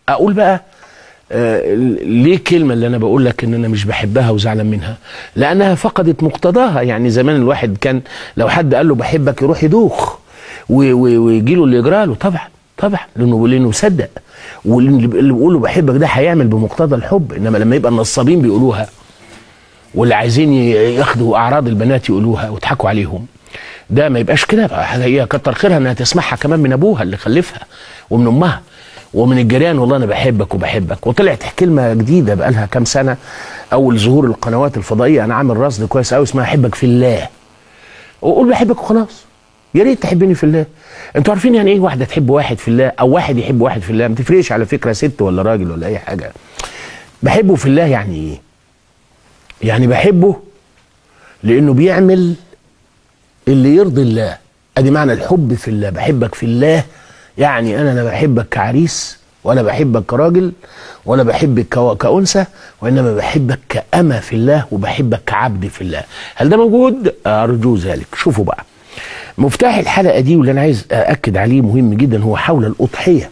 اقول بقى آه ليه الكلمه اللي انا بقول لك ان انا مش بحبها وزعلان منها لانها فقدت مقتضاها يعني زمان الواحد كان لو حد قال له بحبك يروح يدوخ ويجي له اللي يجرى له طبعا طبعا لانه لانه صدق واللي بيقول له بحبك ده هيعمل بمقتضى الحب انما لما يبقى النصابين بيقولوها واللي عايزين ياخدوا اعراض البنات يقولوها ويضحكوا عليهم ده ما يبقاش كده بقى هي كتر خيرها انها تسمعها كمان من ابوها اللي خلفها ومن امها ومن الجيران والله انا بحبك وبحبك وطلعت كلمه جديده بقى لها كام سنه اول ظهور القنوات الفضائيه انا عامل رصد كويس قوي اسمها احبك في الله وقول بحبك وخلاص يا ريت تحبني في الله انتوا عارفين يعني ايه واحده تحب واحد في الله او واحد يحب واحد في الله ما تفرقش على فكره ست ولا راجل ولا اي حاجه بحبه في الله يعني ايه يعني بحبه لانه بيعمل اللي يرضي الله ادي معنى الحب في الله بحبك في الله يعني انا لا بحبك كعريس ولا بحبك كراجل ولا بحبك كأنثى وإنما بحبك كأمة في الله وبحبك كعبد في الله هل ده موجود؟ أرجو ذلك شوفوا بقى مفتاح الحلقة دي واللي أنا عايز أأكد عليه مهم جدا هو حول الأضحية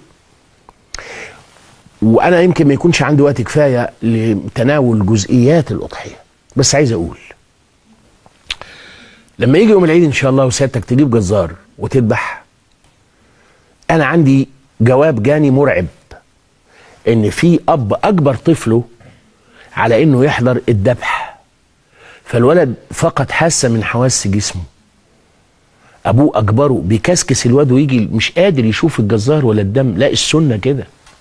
وأنا يمكن ما يكونش عندي وقت كفاية لتناول جزئيات الأضحية بس عايز أقول لما يجي يوم العيد إن شاء الله وسيادتك تجيب جزار وتذبح أنا عندي جواب جاني مرعب ان في اب اجبر طفله على انه يحضر الذبح فالولد فقد حاسه من حواس جسمه ابوه اجبره بيكسكس الواد ويجي مش قادر يشوف الجزار ولا الدم لا السنه كده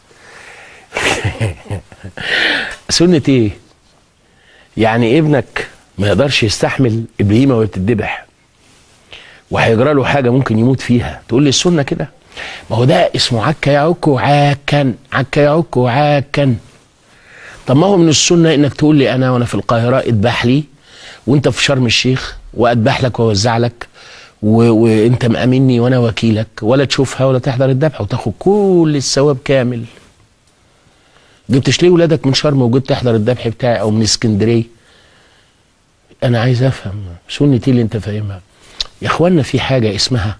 سنه ايه يعني ابنك ما يقدرش يستحمل البهيمه وهي بتتذبح وهيجرى له حاجه ممكن يموت فيها تقول لي السنه كده ما هو ده اسمه عكا يعك وعاكا عكا يعك وعاكا طب ما هو من السنه انك تقول لي انا وانا في القاهره اذبح لي وانت في شرم الشيخ واذبح لك واوزع لك و... وانت مأمني وانا وكيلك ولا تشوفها ولا تحضر الذبح وتاخد كل الثواب كامل جبتش ليه ولادك من شرم وجيت تحضر الذبح بتاعي او من اسكندريه انا عايز افهم سنتي اللي انت فاهمها يا اخوانا في حاجه اسمها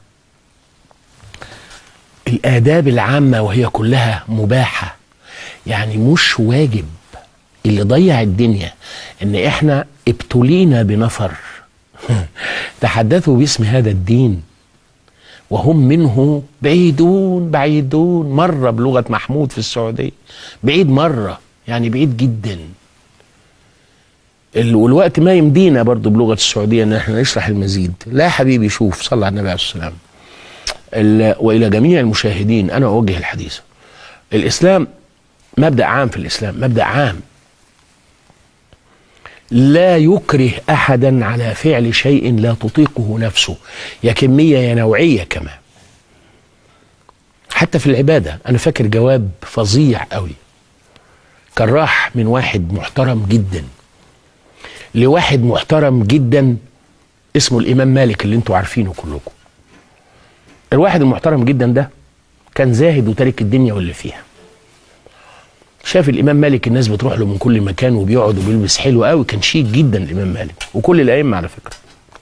الآداب العامة وهي كلها مباحة يعني مش واجب اللي ضيع الدنيا ان احنا ابتلينا بنفر تحدثوا باسم هذا الدين وهم منه بعيدون بعيدون مرة بلغة محمود في السعودية بعيد مرة يعني بعيد جدا والوقت ما يمدينا برضو بلغة السعودية ان احنا نشرح المزيد لا يا حبيبي شوف صلى على النبي عليه السلام والى جميع المشاهدين انا اوجه الحديث الاسلام مبدا عام في الاسلام مبدا عام لا يكره احدا على فعل شيء لا تطيقه نفسه يا كميه يا نوعيه كمان حتى في العباده انا فاكر جواب فظيع قوي كان راح من واحد محترم جدا لواحد محترم جدا اسمه الامام مالك اللي انتوا عارفينه كلكم الواحد المحترم جدا ده كان زاهد وتارك الدنيا واللي فيها شاف الامام مالك الناس بتروح له من كل مكان وبيقعد وبيلبس حلو قوي كان شيك جدا الامام مالك وكل الائمه على فكره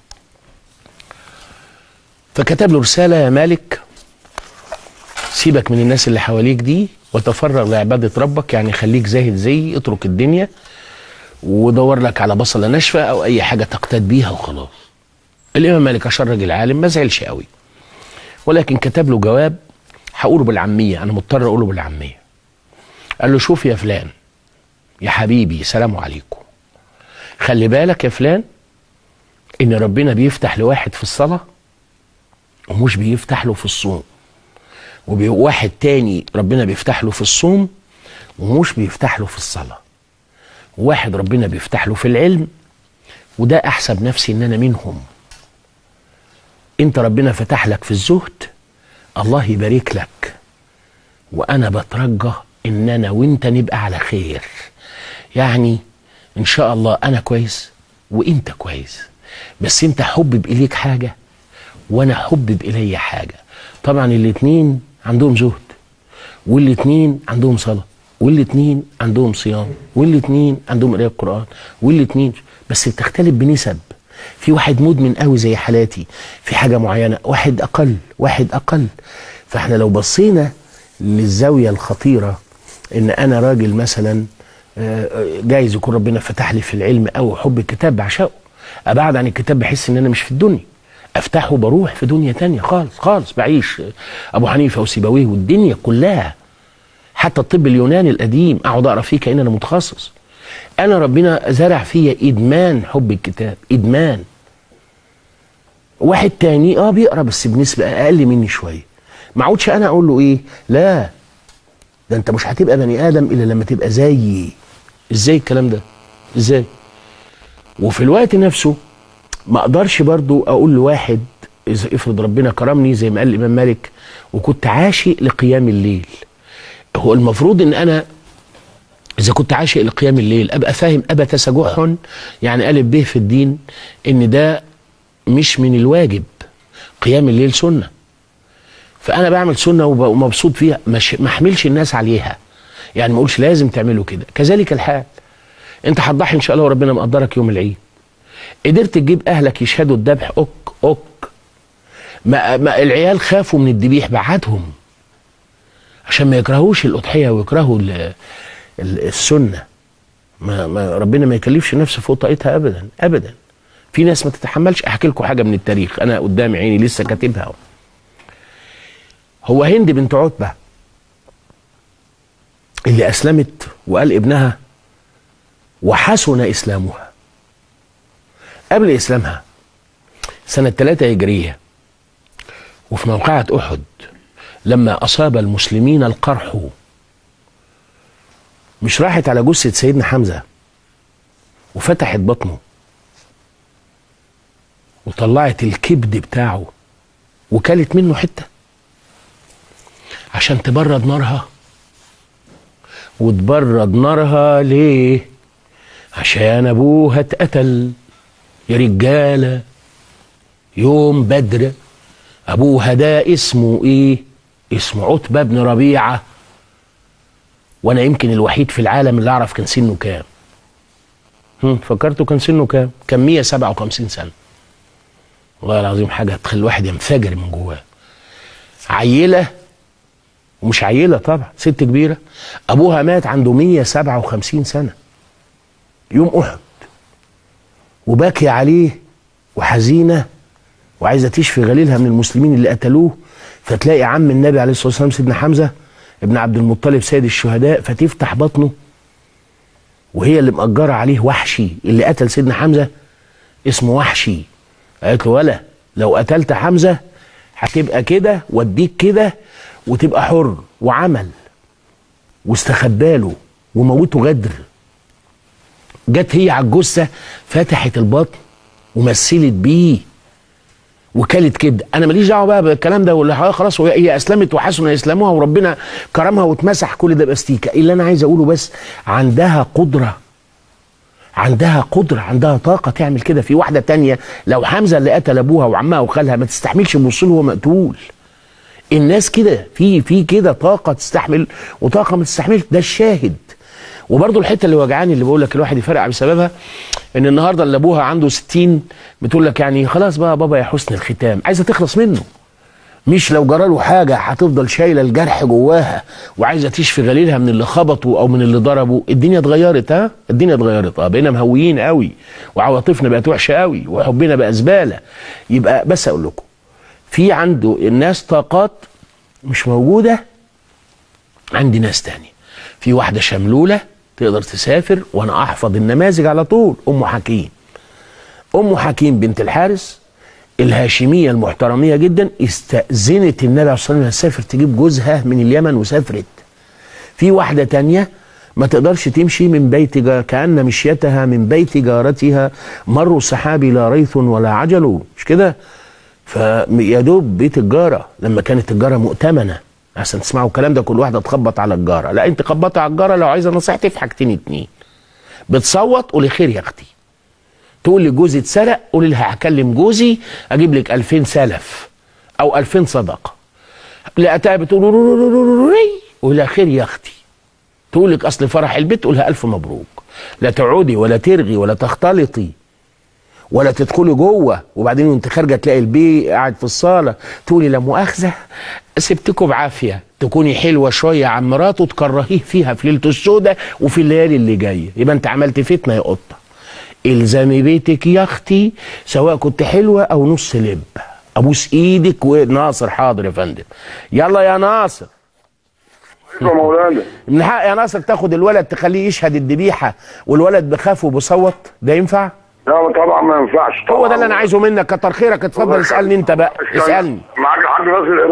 فكتب له رساله يا مالك سيبك من الناس اللي حواليك دي وتفرغ لعباده ربك يعني خليك زاهد زي اترك الدنيا ودور لك على بصله ناشفه او اي حاجه تقتاد بيها وخلاص الامام مالك عشان راجل عالم ما زعلش قوي ولكن كتب له جواب هقوله بالعاميه انا مضطر اقوله بالعاميه قال له شوف يا فلان يا حبيبي سلام عليكم خلي بالك يا فلان ان ربنا بيفتح لواحد في الصلاه ومش بيفتح له في الصوم وواحد تاني ربنا بيفتح له في الصوم ومش بيفتح له في الصلاه واحد ربنا بيفتح له في العلم وده احسب نفسي ان انا منهم انت ربنا فتح لك في الزهد الله يبارك لك وانا بترجى ان انا وانت نبقى على خير يعني ان شاء الله انا كويس وانت كويس بس انت حبب اليك حاجه وانا حبب الي حاجه طبعا الاتنين عندهم زهد والاتنين عندهم صلاه والاتنين عندهم صيام والاتنين عندهم قراءه قران والاتنين بس بتختلف بنسب في واحد مدمن قوي زي حالاتي في حاجه معينه واحد اقل واحد اقل فاحنا لو بصينا للزاويه الخطيره ان انا راجل مثلا آه، آه، جايز يكون ربنا فتح لي في العلم او حب الكتاب بعشقه ابعد عن الكتاب بحس ان انا مش في الدنيا افتحه بروح في دنيا تانية خالص خالص بعيش ابو حنيفه وسيبويه والدنيا كلها حتى الطب اليوناني القديم اقعد اقرا فيه كان انا متخصص انا ربنا زرع فيا ادمان حب الكتاب ادمان واحد تاني اه بيقرا بس بنسبه اقل مني شويه ما اقعدش انا اقول له ايه لا ده انت مش هتبقى بني ادم الا لما تبقى زيي ازاي الكلام ده ازاي وفي الوقت نفسه ما اقدرش برضو اقول لواحد اذا افرض ربنا كرمني زي ما قال الامام مالك وكنت عاشق لقيام الليل هو المفروض ان انا اذا كنت عاشق لقيام الليل ابقى فاهم ابا تسجح يعني الف به في الدين ان ده مش من الواجب قيام الليل سنه فانا بعمل سنه وب- ومبسوط فيها مش ما احملش الناس عليها يعني ما اقولش لازم تعملوا كده كذلك الحال انت هتضحي ان شاء الله وربنا مقدرك يوم العيد قدرت تجيب اهلك يشهدوا الذبح اوك اوك ما, ما العيال خافوا من الذبيح بعدهم عشان ما يكرهوش الاضحيه ويكرهوا ال- ال- السنه ما, ما ربنا ما يكلفش نفسه فوق طاقتها ابدا ابدا في ناس ما تتحملش احكي لكم حاجه من التاريخ انا قدام عيني لسه كاتبها أهو. هو هند بنت عتبه اللي اسلمت وقال ابنها وحسن اسلامها قبل اسلامها سنه 3 هجريه وفي موقعة احد لما اصاب المسلمين القرح مش راحت على جثه سيدنا حمزه وفتحت بطنه وطلعت الكبد بتاعه وكلت منه حته عشان تبرد نارها وتبرد نارها ليه عشان ابوها اتقتل يا رجاله يوم بدر ابوها ده اسمه ايه اسمه عتبه بن ربيعه وانا يمكن الوحيد في العالم اللي اعرف كان سنه كام هم، فكرته كان سنه كام كان 157 سنه والله العظيم حاجه تخلي الواحد ينفجر من جواه عيله ومش عيله طبعا ست كبيره ابوها مات عنده 157 سنه يوم احد وباكي عليه وحزينه وعايزه تشفي غليلها من المسلمين اللي قتلوه فتلاقي عم النبي عليه الصلاه والسلام سيدنا حمزه ابن عبد المطلب سيد الشهداء فتفتح بطنه وهي اللي مأجرة عليه وحشي اللي قتل سيدنا حمزة اسمه وحشي قالت له ولا لو قتلت حمزة هتبقى كده واديك كده وتبقى حر وعمل واستخباله وموته غدر جت هي على الجثة فتحت البطن ومثلت بيه وكلت كده انا ماليش دعوه بقى بالكلام ده واللي حواليها خلاص وهي هي اسلمت وحسن اسلامها وربنا كرمها واتمسح كل ده باستيكه اللي انا عايز اقوله بس عندها قدره عندها قدرة عندها طاقة تعمل كده في واحدة تانية لو حمزة اللي قتل أبوها وعمها وخالها ما تستحملش تبص له وهو مقتول الناس كده في في كده طاقة تستحمل وطاقة ما تستحملش ده الشاهد وبرضه الحته اللي وجعاني اللي بقول لك الواحد يفرقع بسببها ان النهارده اللي ابوها عنده 60 بتقول لك يعني خلاص بقى بابا يا حسن الختام عايزه تخلص منه مش لو جراله حاجه هتفضل شايله الجرح جواها وعايزه تشفي غليلها من اللي خبطه او من اللي ضربه الدنيا اتغيرت ها الدنيا اتغيرت اه بقينا مهويين قوي وعواطفنا بقت وحشه قوي وحبنا بقى زباله يبقى بس اقول لكم في عنده الناس طاقات مش موجوده عند ناس تاني في واحده شملوله تقدر تسافر وانا احفظ النماذج على طول ام حكيم ام حكيم بنت الحارس الهاشميه المحترميه جدا استاذنت النبي عليه الصلاه والسلام تسافر تجيب جوزها من اليمن وسافرت في واحده تانية ما تقدرش تمشي من بيت جا كأن مشيتها من بيت جارتها مر السحاب لا ريث ولا عجل مش كده فيا دوب بيت الجاره لما كانت الجاره مؤتمنه عشان تسمعوا الكلام ده كل واحده تخبط على الجاره لا انت خبطي على الجاره لو عايزه نصيحتي في حاجتين اتنين بتصوت قولي خير يا اختي تقول لي جوزي اتسرق قولي لها هكلم جوزي اجيب لك 2000 سلف او 2000 صدقه لقيتها بتقول قولي لها خير يا اختي تقول لك اصل فرح البيت قولها الف مبروك لا تقعدي ولا ترغي ولا تختلطي ولا تدخلي جوه وبعدين وانت خارجه تلاقي البي قاعد في الصاله تقولي لا مؤاخذه سبتكم بعافيه تكوني حلوه شويه عن مراته تكرهيه فيها في ليله السوداء وفي الليالي اللي جايه يبقى انت عملت فتنه يا قطه الزمي بيتك يا اختي سواء كنت حلوه او نص لب ابوس ايدك وناصر حاضر يا فندم يلا يا ناصر يا مولانا من حق يا ناصر تاخد الولد تخليه يشهد الذبيحه والولد بخاف وبيصوت ده ينفع لا طبعا ما ينفعش هو طبعا ده اللي انا عايزه منك كتر خيرك اتفضل اسالني انت بقى اسالني معاك الحاج ناصر